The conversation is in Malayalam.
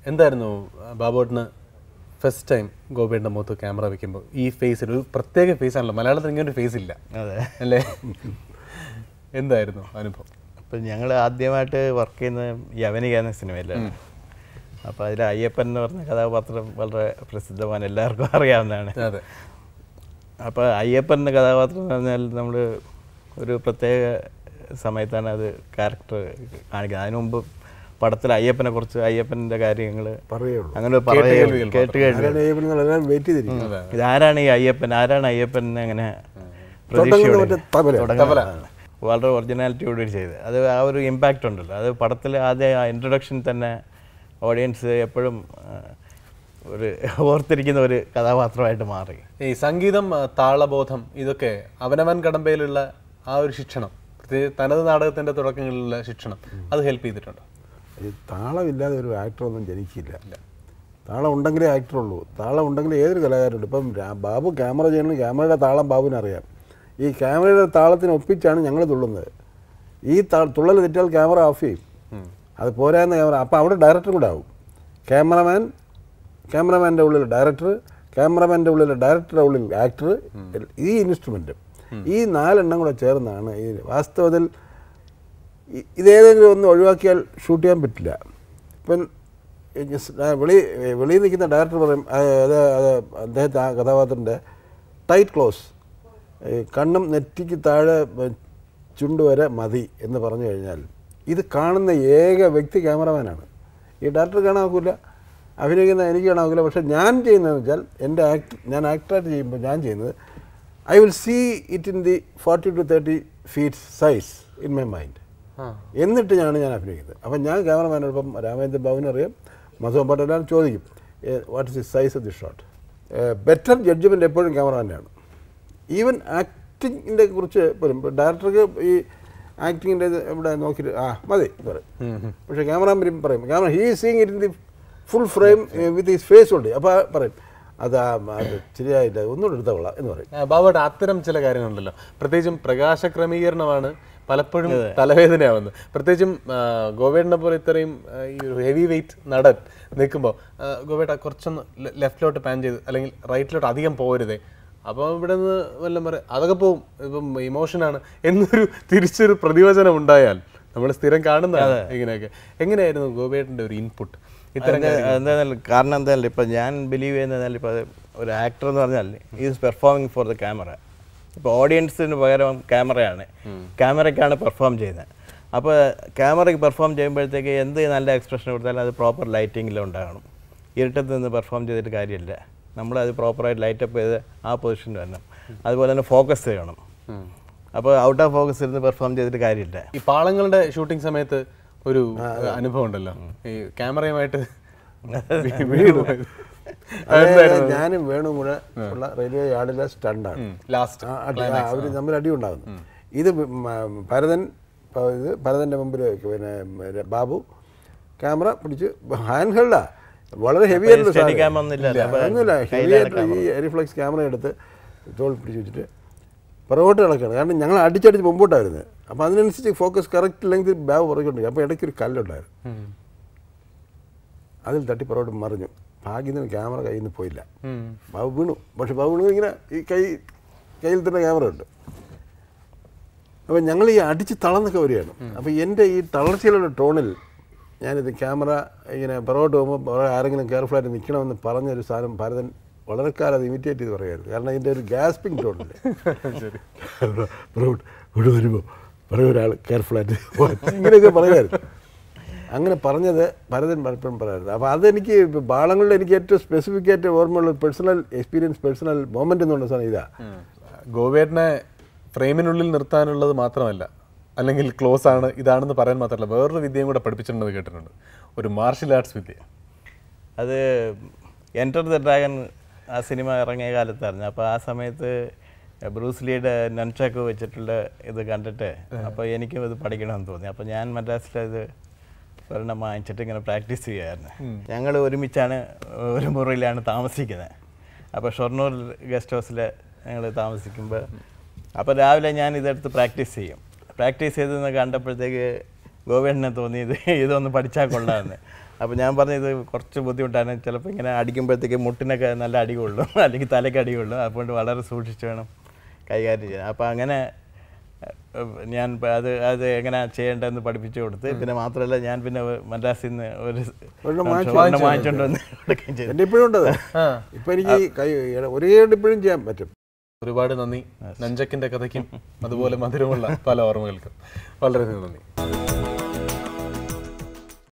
എന്തായിരുന്നു ബാബോട്ടിന് ഫസ്റ്റ് ടൈം ഗോപിയുടെ മുഖത്ത് ക്യാമറ വെക്കുമ്പോൾ ഈ ഫേസിൽ ഒരു പ്രത്യേക ഫേസ് ആണല്ലോ മലയാളത്തിൽ ഇങ്ങനെ ഒരു ഫേസ് ഇല്ല അതെ അല്ലേ എന്തായിരുന്നു അനുഭവം അപ്പം ഞങ്ങൾ ആദ്യമായിട്ട് വർക്ക് ചെയ്യുന്നത് യവനിക എന്ന സിനിമയിലാണ് അപ്പോൾ അതിൽ അയ്യപ്പൻ എന്ന് പറഞ്ഞ കഥാപാത്രം വളരെ പ്രസിദ്ധമാണ് എല്ലാവർക്കും അറിയാവുന്നതാണ് അതെ അപ്പോൾ അയ്യപ്പൻ എന്ന കഥാപാത്രം എന്ന് പറഞ്ഞാൽ നമ്മൾ ഒരു പ്രത്യേക സമയത്താണ് അത് ക്യാരക്ടർ കാണിക്കുന്നത് അതിനു മുമ്പ് പടത്തിൽ അയ്യപ്പനെ കുറിച്ച് അയ്യപ്പൻ്റെ കാര്യങ്ങൾ പറയുള്ളൂ അങ്ങനെ പറയുക കേട്ട് കേട്ട് ആരാണ് എല്ലാം വെയിറ്റ് ചെയ്തിരിക്കും ഇതാരാണ് ഈ അയ്യപ്പൻ ആരാണ് അയ്യപ്പൻ എന്ന് അങ്ങനെ തുടങ്ങുന്ന പ്രതീക്ഷയോടെ മറ്റേ തബല തുടങ്ങുന്നതാണ്. വളരെ ഒറിജിനാലിറ്റിയോട് ചെയ്ത് അത് ആ ഒരു ഇമ്പാക്റ്റ് ഉണ്ടല്ലോ അത് പടത്തിൽ ആദ്യം ആ ഇൻട്രൊഡക്ഷൻ തന്നെ ഓഡിയൻസ് എപ്പോഴും ആ, ഒരു ഓർത്തിരിക്കുന്ന ഒരു കഥാപാത്രമായിട്ട് മാറി ഈ സംഗീതം ആ, താളബോധം ഇതൊക്കെ അവനവൻ കടമ്പയിലുള്ള ആ ഒരു ശിക്ഷണം പ്രത്യേകിച്ച് തനത് നാടകത്തിന്റെ തുടക്കങ്ങളിലുള്ള ശിക്ഷണം അത് ഹെൽപ്പ് ചെയ്തിട്ടുണ്ട് ഈ താളമില്ലാതെ ഒരു ആക്ടറൊന്നും ജനിക്കില്ല താളം ഉണ്ടെങ്കിലേ ആക്ടറുള്ളൂ താളം ഉണ്ടെങ്കിൽ ഏതൊരു കലാകാരനുണ്ട് ഇപ്പം രാ- ബാബു ക്യാമറ ചെയ്യണം ക്യാമറയുടെ താളം ബാബുവിന് അറിയാം ഈ ക്യാമറയുടെ താളത്തിന് ഒപ്പിച്ചാണ് ഞങ്ങൾ തുള്ളുന്നത് ഈ താ തുള്ളൽ തെറ്റിയാൽ ക്യാമറ ഓഫ് ചെയ്യും അത് പോരാന്ന് ക്യാമറ അപ്പോൾ അവിടെ ഡയറക്ടർ കൂടെ ആവും ക്യാമറമാൻ ക്യാമറമാൻ്റെ ഉള്ളിൽ ഡയറക്ടർ ക്യാമറമാൻ്റെ ഉള്ളിൽ ഡയറക്ടറുടെ ഉള്ളിൽ ആക്ടർ ഈ ഇൻസ്ട്രുമെൻറ്റും ഈ നാലെണ്ണം കൂടെ ചേർന്നാണ് ഈ വാസ്തവത്തിൽ ഇ- ഇതേതെങ്കിലും ഒന്ന് ഒഴിവാക്കിയാൽ ഷൂട്ട് ചെയ്യാൻ പറ്റില്ല ഇപ്പം ഈ ജസ്- ആ വെളി വെളിയിൽ നിൽക്കുന്ന ഡയറക്ടർ പറയും "ആ, അത് അത് അദ്ദേഹത്തെ ആ കഥാപാത്രത്തിൻ്റെ ടൈറ്റ് ക്ലോസ് കണ്ണും നെറ്റിക്ക് താഴെ വ- ചുണ്ട് വരെ മതി എന്ന് പറഞ്ഞു കഴിഞ്ഞാൽ ഇത് കാണുന്ന ഏക വ്യക്തി ക്യാമറമാനാണ് ഈ ഡയറക്ടർ കാണാൻ നോക്കില്ല അഭിനയിക്കുന്ന എനിക്ക് കാണാൻ നോക്കില്ല പക്ഷേ ഞാൻ ചെയ്യുന്നതെന്ന് വെച്ചാൽ എൻ്റെ ആക്ട് ഞാൻ ആക്ടറായിട്ട് ചെയ്യുമ്പോൾ ഞാൻ ചെയ്യുന്നത് I will see it in the forty two thirty feet size in my mind ആ എന്നിട്ട് ഞാൻ ഞാൻ അഭിനയിക്കുന്നത് അപ്പം ഞാൻ ക്യാമറമാനോടൊപ്പം രാമേന്ദ്ര ബാബുവിനെ അറിയാം മധുവൻ പാട്ടെല്ലാം ചോദിക്കും what is the size of the shot better judgement എപ്പോഴും ക്യാമറമാൻ്റെയാണ് ഈവൻ ആക്ടിങ്ങിൻ്റെ കുറിച്ച് പോലും ഇപ്പോൾ ഡയറക്ടർക്ക് ഈ ആക്ടിങ്ങിൻ്റെ ഇവിടെ നോക്കിയിട്ട് ആ മതി എന്ന് പറയും പക്ഷേ ക്യാമറമാൻ പറയും camera he seeing it in the full frame with his face ഉണ്ട് അപ്പോൾ പറയും അത് ആ, അത് ശരിയായില്ല ഒന്നുകൂടെ എടുത്തോളാം എന്ന് പറയും ആ, ബാബുട്ട് അത്തരം ചില കാര്യങ്ങളുണ്ടല്ലോ പ്രത്യേകിച്ചും പ്രകാശ ക്രമീകരണമാണ് പലപ്പോഴും തലവേദനയാവുന്നത് പ്രത്യേകിച്ചും ആ, ഗോവേട്ടനെ പോലെ ഇത്രയും ആ, ഈ ഒരു ഹെവി വെയിറ്റ് നടൻ നിൽക്കുമ്പോൾ ഗോവേട്ട കുറച്ചൊന്ന് ലെഫ്റ്റിലോട്ട് പാൻ ചെയ്ത് അല്ലെങ്കിൽ റൈറ്റിലോട്ട് അധികം പോരുതേ അപ്പോൾ ഇവിടെ നിന്ന് വല്ലതും പറയും അതൊക്കെ പോവും ഇപ്പം ഇമോഷനാണ് എന്നൊരു തിരിച്ചൊരു പ്രതിവചനം ഉണ്ടായാൽ നമ്മൾ സ്ഥിരം കാണുന്നതാണ് ഇങ്ങനെയൊക്കെ എങ്ങനെയായിരുന്നു ഗോവേട്ടൻ്റെ ഒരു ഇൻപുട്ട് ഇത്തരം എന്തായാലും കാരണം എന്തായാലും ഇപ്പം ഞാൻ ബിലീവ് ചെയ്യുന്നതായാലും ഇപ്പോൾ ഒരു ആക്ടർ എന്ന് പറഞ്ഞാൽ is performing for the camera ഇപ്പോൾ ഓഡിയൻസിന് പകരം ക്യാമറയാണ് ക്യാമറയ്ക്കാണ് പെർഫോം ചെയ്യുന്നത് അപ്പോൾ ക്യാമറയ്ക്ക് പെർഫോം ചെയ്യുമ്പോഴത്തേക്ക് എന്ത് നല്ല എക്സ്പ്രഷൻ കൊടുത്താലും അത് പ്രോപ്പർ ലൈറ്റിങ്ങിൽ ഉണ്ടാകണം ഇരുട്ടത്ത് നിന്ന് പെർഫോം ചെയ്തിട്ട് കാര്യമില്ല നമ്മളത് പ്രോപ്പറായിട്ട് ലൈറ്റപ്പ് ചെയ്ത് ആ പൊസിഷനിൽ വരണം അതുപോലെ തന്നെ ഫോക്കസ് ചെയ്യണം അപ്പോൾ ഔട്ട് ഓഫ് ഫോക്കസ് ഇരുന്ന് പെർഫോം ചെയ്തിട്ട് കാര്യമില്ല ഈ പാളങ്ങളുടെ ഷൂട്ടിംഗ് സമയത്ത് ഒരു അനുഭവം ഉണ്ടല്ലോ ഈ ക്യാമറയുമായിട്ട് വീട് പോയത്. അത് ഞാനും വേണും കൂടെ ഉള്ള റെയിൽവേ യാർഡിലെ സ്റ്റണ്ടാണ് ലാസ്റ്റ് അവർ തമ്മിൽ അടി ഉണ്ടാകുന്നു ഇത് മ- ഭരതൻ ഇപ്പൊ ഇത് ഭരതൻ്റെ മുമ്പിൽ പിന്നെ മ- ബാബു ക്യാമറ പിടിച്ച് ഹാൻഡ് ഹെൽഡാ വളരെ ഹെവി ആയിട്ടുള്ള steady സാധനം. cam ഒന്നുമില്ല. ഇല്ല, അപ്പൊ ഒന്നുമില്ല ഹെവി കയ്യിലാണ് ആയിട്ട് ഈ എരിഫ്ലെക്സ് ക്യാമറ എടുത്ത് തോൾ പിടിച്ച് വെച്ചിട്ട് പുറകോട്ട് കിടക്കുകയാണ് കാരണം ഞങ്ങൾ അടിച്ചടിച്ച് മുമ്പോട്ടായിരുന്നു അപ്പോൾ അതിനനുസരിച്ച് ഫോക്കസ് കറക്റ്റ് ലെങ്ത് ബാഗ് പുറകോട്ട് അപ്പോൾ ഇടയ്ക്ക് ഒരു കല്ലുണ്ടായിരുന്നു അതിൽ തട്ടി പുറകോട്ട് മറിഞ്ഞു ഭാഗ്യത്തിന് ക്യാമറ കയ്യിൽ നിന്ന് പോയില്ല ബാബു വീണു പക്ഷെ ബാബു വീണു ഇങ്ങനെ ഈ കൈ കയ്യിൽ തന്നെ ക്യാമറ ഉണ്ട് അപ്പം ഞങ്ങൾ ഈ അടിച്ച് തളർന്നൊക്കെ വരികയാണ് അപ്പോൾ എൻ്റെ ഈ തളർച്ചയിലുള്ള ടോണിൽ ഞാനിത് ക്യാമറ ഇങ്ങനെ പുറകോട്ട് പോകുമ്പോൾ ആരെങ്കിലും കെയർഫുള്ളായിട്ട് നിൽക്കണമെന്ന് പറഞ്ഞൊരു സാധനം ഭാരതൻ വളരെ കാലം അത് ഇമിറ്റേറ്റ് ചെയ്ത് പറയുമായിരുന്നു കാരണം ഇതിൻ്റെ ഒരു ഗ്യാസ്പിംഗ് ടോണില്ലേ പുറകോട്ട് ഇവിടെ വരുമ്പോൾ പുറകെ ഒരാൾ കെയർഫുള്ളായിട്ട് ഇങ്ങനെയൊക്കെ പറയുമായിരുന്നു അങ്ങനെ പറഞ്ഞത് ഭരതൻ പലപ്പോഴും പറയായിരുന്നു അപ്പോൾ അതെനിക്ക് ഇപ്പൊ ബാളങ്ങളിൽ എനിക്ക് ഏറ്റവും സ്പെസിഫിക് ആയിട്ട് ഓർമ്മയുള്ള പേഴ്സണൽ എക്സ്പീരിയൻസ് പേഴ്സണൽ മൊമെൻ്റ് എന്നുള്ള സാധനം ഇതാ ഗോവേട്ടനെ ഫ്രെയിമിനുള്ളിൽ നിർത്താനുള്ളത് മാത്രമല്ല അല്ലെങ്കിൽ ക്ലോസ് ആണ് ഇതാണെന്ന് പറയാൻ മാത്രമല്ല വേറൊരു വിദ്യയും കൂടെ പഠിപ്പിച്ചിട്ടുണ്ടെന്ന് കേട്ടിട്ടുണ്ട് ഒരു മാർഷൽ ആർട്സ് വിദ്യ അത് എൻ്റർ ദ ഡ്രാഗൺ ആ സിനിമ ഇറങ്ങിയ കാലത്തായിരുന്നു അപ്പോൾ ആ സമയത്ത് ബ്രൂസ് ലീയുടെ നൻചാക്ക് വെച്ചിട്ടുള്ള ഇത് കണ്ടിട്ട് അപ്പോൾ എനിക്കും ഇത് പഠിക്കണമെന്ന് തോന്നി അപ്പോൾ ഞാൻ മദ്രാസിൽ ഇത് ഒരെണ്ണം വാങ്ങിച്ചിട്ട് ഇങ്ങനെ പ്രാക്ടീസ് ചെയ്യുമായിരുന്നു ഞങ്ങൾ ഒരുമിച്ചാണ് ഒരു മുറിയിലാണ് താമസിക്കുന്നത് അപ്പോൾ ഷൊർണൂർ ഗസ്റ്റ് ഹൗസിൽ ഞങ്ങൾ താമസിക്കുമ്പോൾ അപ്പോൾ രാവിലെ ഞാൻ ഇതെടുത്ത് പ്രാക്ടീസ് ചെയ്യും പ്രാക്ടീസ് ചെയ്തെന്ന് കണ്ടപ്പോഴത്തേക്ക് ഗോവേണ്ണനെ തോന്നി ഇത് ഇതൊന്ന് പഠിച്ചാൽ കൊള്ളാമെന്ന് അപ്പോൾ ഞാൻ പറഞ്ഞത് കുറച്ച് ബുദ്ധിമുട്ടാണ് ചിലപ്പോൾ ഇങ്ങനെ അടിക്കുമ്പോഴത്തേക്ക് മുട്ടിനൊക്കെ നല്ല അടി കൊള്ളും അല്ലെങ്കിൽ തലയ്ക്ക് അടി കൊള്ളും അതുകൊണ്ട് വളരെ സൂക്ഷിച്ച് വേണം കൈകാര്യം ചെയ്യാൻ അപ്പോൾ അങ്ങനെ ഏഹ്, ഞാൻ പ- അത് അത് എങ്ങനെ ചെയ്യേണ്ടതെന്ന് പഠിപ്പിച്ചു കൊടുത്ത് പിന്നെ മാത്രമല്ല ഞാൻ പിന്നെ മദ്രാസിൽ നിന്ന് ഒരു ഒരെണ്ണം വാങ്ങിച്ചു ഒരെണ്ണം വാങ്ങിച്ചുകൊണ്ട് വന്ന് കൊടുക്കുകയും ചെയ്തു എൻ്റെ ഇപ്പോഴും ഉണ്ടത് ആ ഇപ്പം എനിക്ക് ഈ കൈ ഒരേ കൊണ്ട് ഇപ്പോഴും ചെയ്യാൻ പറ്റും ഒരുപാട് നന്ദി നഞ്ചക്കിന്റെ കഥയ്ക്കും അതുപോലെ മധുരമുള്ള പല ഓർമ്മകൾക്കും വളരെയധികം നന്ദി